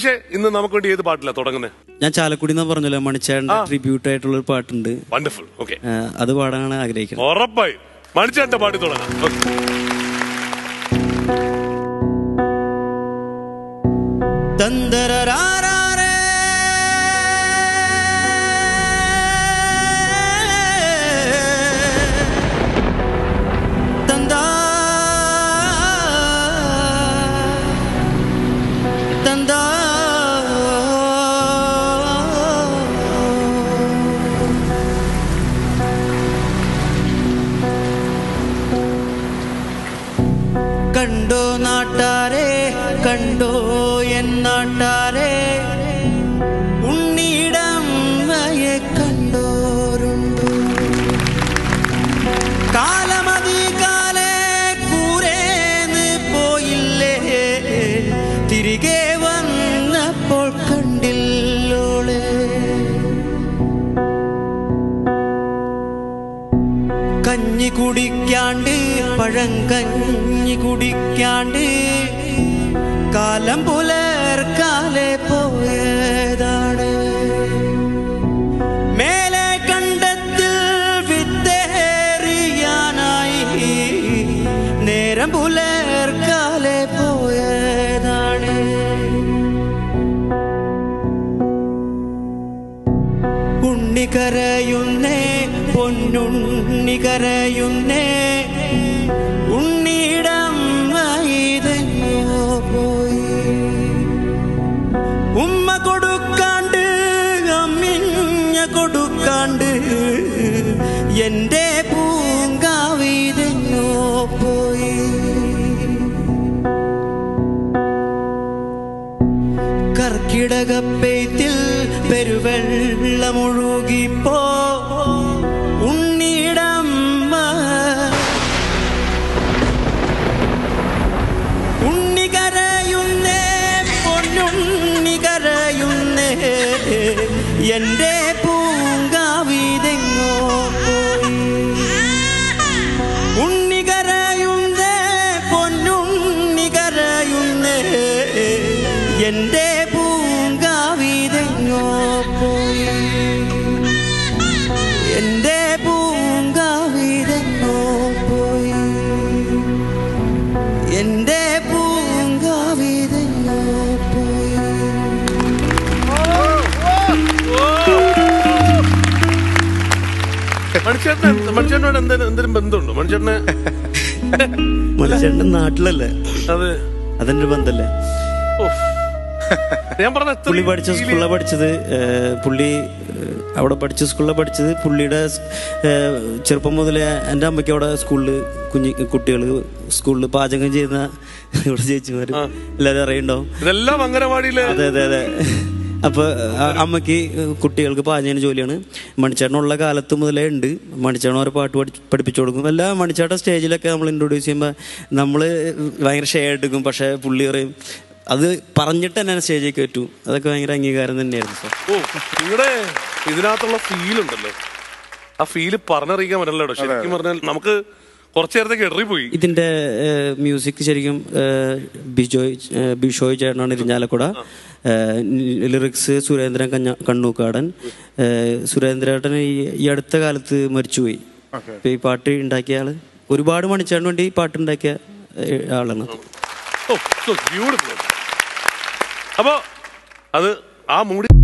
പക്ഷേ ഇന്ന് നമുക്ക് വേണ്ടി ഏത് പാട്ടില്ല തുടങ്ങുന്നത് ഞാൻ ചാലക്കുടി എന്ന് പറഞ്ഞല്ലോ മണിച്ചേട്ടന്റെ ആ. ട്രിബ്യൂട്ട് ആയിട്ടുള്ള ഒരു പാട്ടുണ്ട് വണ്ടർഫുൾ ഓക്കെ ആ, അത് പാടാനാണ് ആഗ്രഹിക്കുന്നത് ഉറപ്പായി മണിച്ചേട്ടന്റെ പാടി തുടങ്ങാം Okay. തന്തരരാരാരേ. തന്താ. തന്താ. കണ്ടോ നാട്ടാരെ കണ്ടോ എൻ നാട്ടാരെ ഉണ്ണിയിടമ്മയെ കണ്ടോരുണ്ടോ കാലമതി കാലേ കൂരേന്ന് പോയില്ലേ തിരികെ വന്നപ്പോൾ കണ്ടില്ലോളെ കഞ്ഞി കുടിക്കാണ്ട് പഴം കഞ്ഞി കുടിക്കാണ്ട് കാലം പുലർക്കാലെ പോയതാണ് മേലെ കണ്ടത്തിൽ വിത്തേറിയാനായി നേരം പുലർക്കാലെ പോയതാണ് ഉണ്ണി കരയുന്നേ പൊന്നുണ്ണി കരയുന്നേ ഉണ്ണിയിടം വൈതഞ്ഞോ പോയി ഉമ്മ കൊടുക്കാണ്ട് അമ്മിഞ്ഞ കൊടുക്കാണ്ട് എന്റെ പൂങ്കാവിതഞ്ഞോ പോയി കർക്കിടകപ്പെയ്ത്തിൽ പെരുവെള്ളമൊഴുകിപ്പോ ഉണ്ണിടമ്മ ഉണ്ണി കരയുന്നേ പൊന്നുണ്ണി കരയുന്നേ എന്റെ പൂങ്കാവിതെങ്ങോ പോയി ഉണ്ണി കരയുന്നേ പൊന്നുണ്ണി കരയുന്നേ എന്റെ പൂങ്കാവിതെങ്ങോ പോയി എന്റെ പൂങ്കാവിതെങ്ങോ പോയി എന്റെ പൂങ്കാവിതെങ്ങോ പോയി മണിച്ചേട്ടൻ മണിച്ചേട്ടനോട് എന്തെങ്കിലും എന്തെങ്കിലും ബന്ധമുണ്ടോ മണിച്ചേട്ടന് മനുഷ്യന്റെ നാട്ടിലല്ലേ അത് അതിന്റെ ഒരു ബന്ധല്ലേ ഓ. ഞാൻ പറഞ്ഞ എത്ര പുള്ളി പഠിച്ച സ്കൂളിലാണ് പഠിച്ചത് ഏഹ് പുള്ളി ഏഹ് അവിടെ പഠിച്ച സ്കൂളിലാണ് പഠിച്ചത് പുള്ളിയുടെ സ്- ഏഹ് ചെറുപ്പം മുതലേ എൻ്റെ അമ്മയ്ക്ക് അവിടെ സ്കൂളിൽ കുഞ്ഞി കുട്ടികൾ സ്കൂളിൽ പാചകം ചെയ്യുന്ന ഇവിടെ ചേച്ചിമാർ എല്ലാവരും അറിയണ്ടാവും ഇതെല്ലാം അംഗനവാടിയില് അതെ അതെ അതെ അപ്പൊ അ- അമ്മയ്ക്ക് കുട്ടികൾക്ക് പാചകം ചെയ്യുന്ന ജോലിയാണ് മണിച്ചേട്ടനുള്ള കാലത്ത് മുതലേ ഉണ്ട് മണിച്ചേട്ടൻ ഓരോ പാട്ട് പഠി പഠിപ്പിച്ചു കൊടുക്കും എല്ലാ മണിച്ചേട്ടൻ സ്റ്റേജിലൊക്കെ നമ്മൾ ഇൻട്രൊഡ്യൂസ് ചെയ്യുമ്പോൾ നമ്മൾ ഭയങ്കര ഷെയർ എടുക്കും പക്ഷേ പുള്ളി പറയും അത് പറഞ്ഞിട്ട് തന്നെ സ്റ്റേജിൽ കയറ്റു അതൊക്കെ ഭയങ്കര അംഗീകാരം തന്നെയായിരുന്നു സാർ ഓ നിങ്ങളുടെ ഇതിനകത്തുള്ള ഫീൽ ഉണ്ടല്ലോ ആ ഫീല് പറഞ്ഞറിയിക്കാൻ പറ്റില്ലല്ലോ ശരിക്കും പറഞ്ഞാൽ നമുക്ക് കുറച്ചു നേരത്തേക്ക് എറിപ്പോയി ഇതിന്റെ മ്യൂസിക് ശരിക്കും ഏഹ്, ബിജോയ് ഏഹ്, ബിഷോയ് ചേട്ടനാണ് ഇരിഞ്ഞാലക്കുട ലിറിക്സ് സുരേന്ദ്രൻ കഞ്ഞ കണ്ണൂക്കാടൻ ഏഹ്, സുരേന്ദ്രേട്ടൻ ഈ ഈ അടുത്ത കാലത്ത് മരിച്ചുപോയി ഇപ്പൊ ഈ പാട്ട് ഉണ്ടാക്കിയ ആള് ഒരുപാട് മണിച്ചേട്ടന് വേണ്ടി ഈ പാട്ട് ഉണ്ടാക്കിയ ഏഹ്, ആളാണ് ഓ ബ്യൂട്ടിഫുൾ അപ്പോ അത് ആ മൂടി